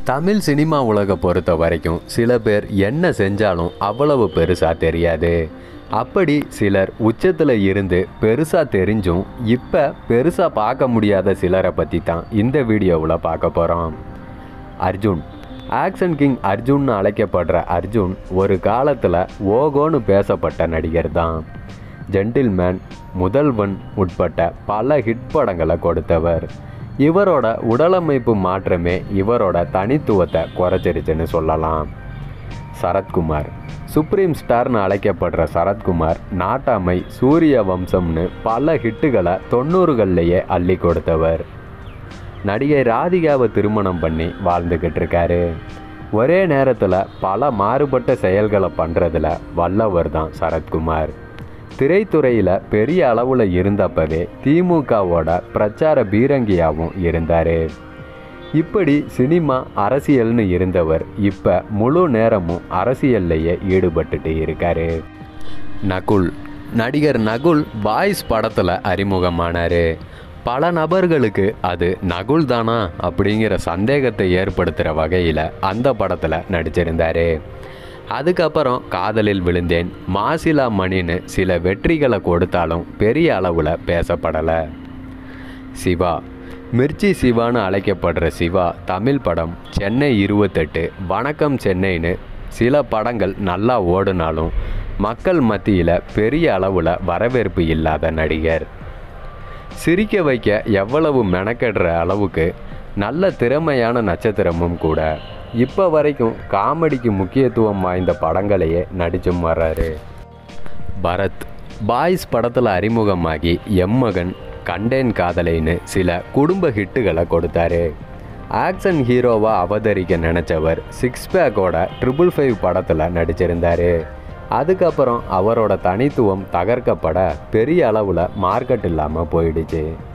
Tamil cinema உலகை பொறுத்த வரைக்கும் சில பேர் என்ன செஞ்சாலும் அவ்வளவு பெருசாக தெரியாது அப்படி சிலர் உச்சத்தில் இருந்து பெருசாக தெரிஞ்சும் இப்போ பெருசாக பார்க்க முடியாத சிலரை பற்றி தான் இந்த வீடியோவில் பார்க்க போகிறோம் அர்ஜுன் ஆக்ஷன் கிங் அர்ஜுன்னு அழைக்கப்படுற அர்ஜுன் ஒரு காலத்தில் ஓகோன்னு பேசப்பட்ட நடிகர் தான் ஜென்டில்மேன் முதல்வன் உட்பட்ட பல ஹிட் படங்களை கொடுத்தவர் இவரோட உடலமைப்பு மாற்றமே இவரோட தனித்துவத்தை குறைச்சிருச்சுன்னு சொல்லலாம் சரத்குமார் சுப்ரீம் ஸ்டார்னு அழைக்கப்படுற சரத்குமார் நாட்டாமை சூரிய வம்சம்னு பல ஹிட்டுகளை தொண்ணூறுகள்லேயே அள்ளி கொடுத்தவர் நடிகை ராதிகாவை திருமணம் பண்ணி வாழ்ந்துக்கிட்டு இருக்காரு ஒரே நேரத்தில் பல மாறுபட்ட செயல்களை பண்ணுறதுல வல்லவர் தான் சரத்குமார் திரைத்துறையில் பெரிய அளவில் இருந்தப்பவே திமுகவோட பிரச்சார பீரங்கியாகவும் இருந்தார் இப்படி சினிமா அரசியல்னு இருந்தவர் இப்போ முழு நேரமும் அரசியல்லையே ஈடுபட்டுட்டு இருக்காரு நகுல் நடிகர் நகுல் பாய்ஸ் படத்தில் அறிமுகமானார் பல நபர்களுக்கு அது நகுல் தானா அப்படிங்கிற சந்தேகத்தை ஏற்படுத்துகிற வகையில் அந்த படத்தில் நடிச்சிருந்தார் அதுக்கப்புறம் காதலில் விழுந்தேன் மாசிலா மணின்னு சில வெற்றிகளை கொடுத்தாலும் பெரிய அளவில் பேசப்படலை சிவா மிர்ச்சி சிவான்னு அழைக்கப்படுற சிவா தமிழ் படம் சென்னை இருபத்தெட்டு வணக்கம் சென்னைன்னு சில படங்கள் நல்லா ஓடினாலும் மக்கள் மத்தியில் பெரிய அளவில் வரவேற்பு இல்லாத நடிகர் சிரிக்க வைக்க எவ்வளவு மெனக்கெடுற அளவுக்கு நல்ல திறமையான நட்சத்திரமும் கூட இப்போ வரைக்கும் காமெடிக்கு முக்கியத்துவம் வாய்ந்த படங்களையே நடிச்சும் வர்றாரு பரத் பாய்ஸ் படத்தில் அறிமுகமாகி எம்மகன் கண்டேன் காதலைன்னு சில குடும்ப ஹிட்டுகளை கொடுத்தாரு ஆக்ஷன் ஹீரோவாக அவதரிக்க நினச்சவர் சிக்ஸ் பேக்கோட ட்ரிபிள் ஃபைவ் படத்தில் நடிச்சிருந்தார் அதுக்கப்புறம் அவரோட தனித்துவம் தகர்க்கப்பட பெரிய அளவில் மார்க்கெட் இல்லாமல் போயிடுச்சு